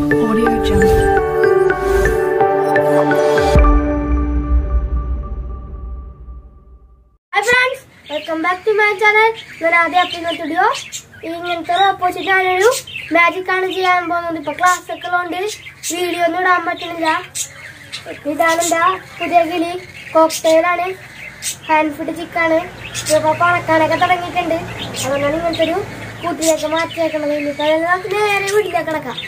Audio Jungle. Hi friends welcome back to my channel ഞാൻ ആദ്യം അപ്പിന്ന സ്റ്റുഡിയോ ഇങ്ങനത്തെ ഓപ്പോസിറ്റ് ആയൊരു മാജിക് ആണ് ചെയ്യാൻ പോകുന്നത് ഇപ്പൊ ക്ലാസ് ഒക്കെ ഉള്ളതുകൊണ്ട് വീഡിയോ ഒന്നും ഇടാൻ പറ്റുന്നില്ല ഇതാണ് എന്താ പുതിയ കിളി കോക്ടെയിലാണ് ഹാൻഡ് ഫുഡ് ചിക്കാണ് ഇതൊക്കെ പണക്കാനൊക്കെ തുടങ്ങിയിട്ടുണ്ട് അതുകൊണ്ടാണ് ഇങ്ങനത്തെ ഒരു കൂട്ടിലേക്ക് മാറ്റിയേക്കണത് ഇനിയിപ്പോൾ അതായത് നമുക്ക് നേരെ വീട്ടിലേക്ക് കിടക്കാം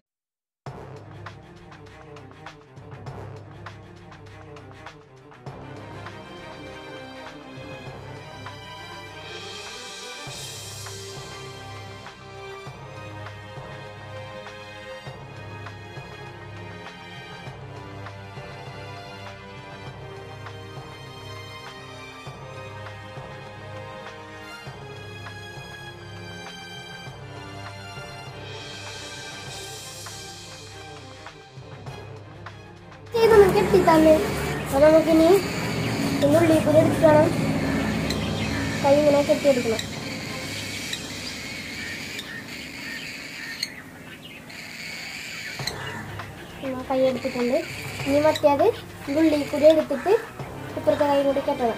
ചെയ്തൊന്നും കെട്ടിത്തന്നെ അപ്പൊ നമുക്കിനി ഉള്ളിൽ കൂടി എടുത്തിട്ട് വേണം കൈ ഇങ്ങനെ കെട്ടിയെടുക്കണം എന്നാ കൈ എടുത്തിട്ടുണ്ട് ഇനി മറ്റേത് ഉള്ളിൽ കൂടി എടുത്തിട്ട് ഇപ്പുറത്തെ കൈ കൂടി കെട്ടണം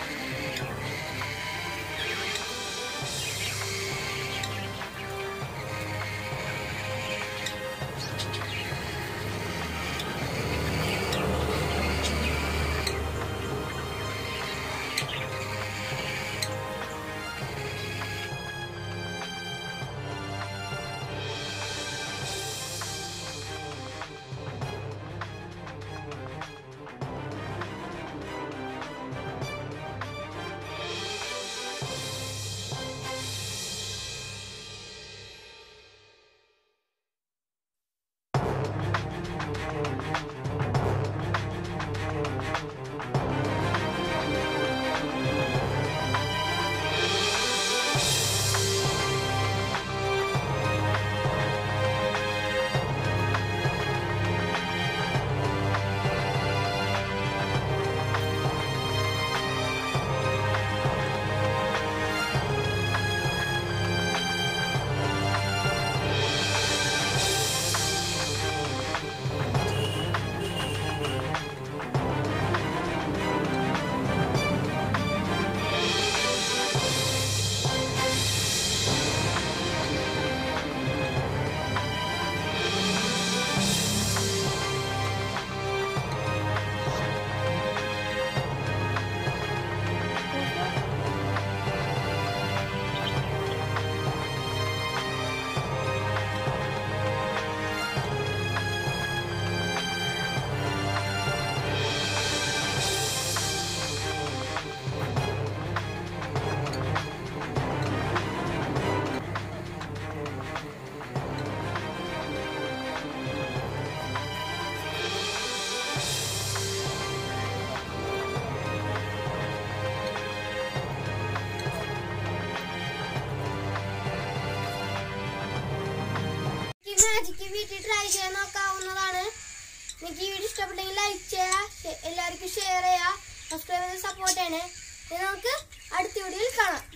ഈ മാജിക്ക് വീട്ടിൽ ട്രൈ ചെയ്യാൻ നോക്കാവുന്നതാണ് നിങ്ങൾക്ക് ഈ വീഡിയോ ഇഷ്ടപ്പെട്ടെങ്കിൽ ലൈക്ക് ചെയ്യുക എല്ലാവർക്കും ഷെയർ ചെയ്യുക സബ്സ്ക്രൈബ് ചെയ്ത് സപ്പോർട്ട് ചെയ്യണേ ഇനി നമുക്ക് അടുത്ത വീഡിയോയിൽ കാണാം